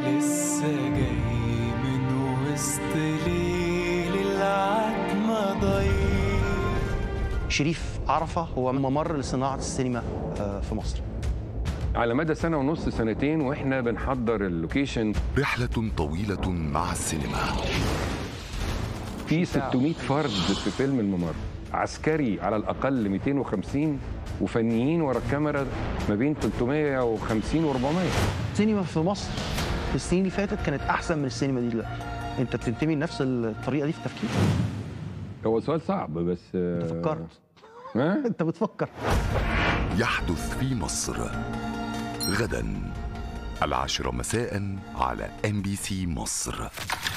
لسه جاي من وسط ليل العتمة ضيق شريف عرفة هو ممر لصناعة السينما آه، في مصر على مدى سنه ونص سنتين واحنا بنحضر اللوكيشن رحلة طويلة مع السينما في 600 فرد في فيلم الممر عسكري على الاقل 250 وفنيين ورا الكاميرا ما بين 350 و400 السينما في مصر في السنين اللي فاتت كانت أحسن من السينما دي دلوقتي أنت بتنتمي لنفس الطريقة دي في التفكير هو سؤال صعب بس آه، فكرت ها أنت بتفكر يحدث في مصر غدا العاشرة مساء على ام بي سي مصر